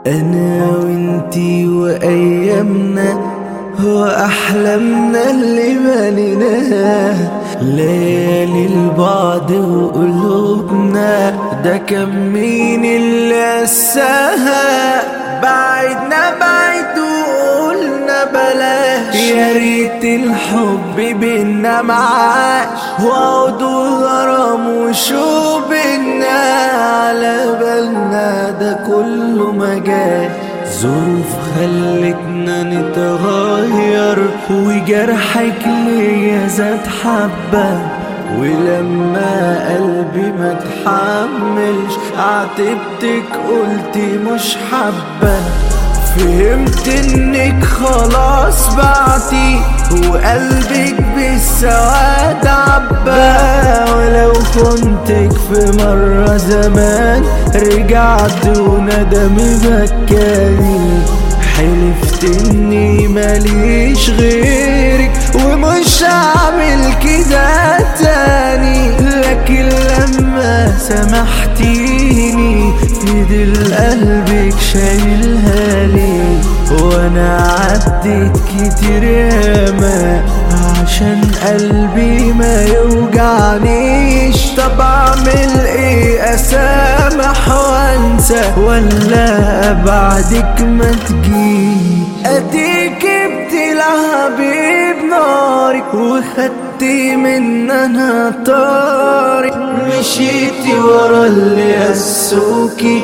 أنا وإنتي وأيامنا هو أحلامنا اللي بنيناها ليالي البعد وقلوبنا ده كان مين اللي أساها بعدنا بعد وقلنا بلاش يا ريت الحب بينا معاش وعود وغرام وشوق بينا على بالنا ده كله ما جاش ظروف خلتنا نتغير وجرحك ليا زاد حبة ولما قلبي ما تحملش عاتبتك قلتي مش حبة فهمت انك خلاص بعتي وقلبك بالسواد عبا ولو كنتك في مرة زمان رجعت وندمي بكاني حلفت اني ماليش غيرك ومش هعمل كده تاني لكن لما سامحتيني فضل قلبك شايلها لي وانا عديت كتير ياما عشان قلبي ما يوجعنيش طب اعمل ايه اسامح وانسى ولا ابعدك ما تجيش اديك ابتلى حبيب نارك وخدتي من انا طارق مشيتي ورا اللي قسوكي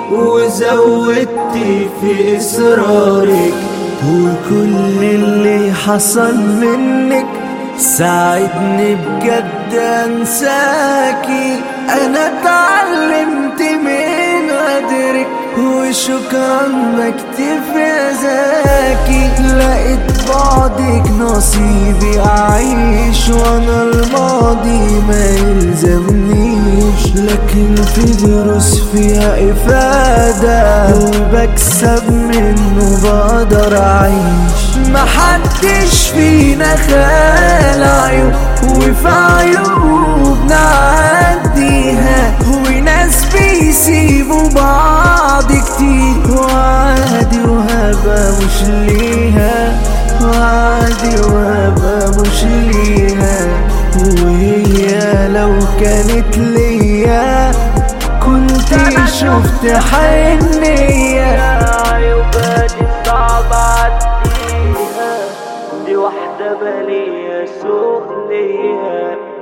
وزودتي في اصرارك وكل اللي حصل منك ساعدني بجد انساكي انا اتعلمت من قدرك وشكرا بكتب يا زاكي لقيت بعدك نصيبي اعيش وانا الماضي ما يلزمنيش لكن في دروس فيها افادة وبكسب منه بقدر اعيش محدش فينا خال عيوب وفي عيوبنا عديها وناس بيسيبوا بعض كتير وعادي وهبة مش ليها وعادي وهبة مش ليها وهي لو كانت ليا كنت شفت حنية عيوبها دي صعب عديها دي واحدة بلية سوق ليها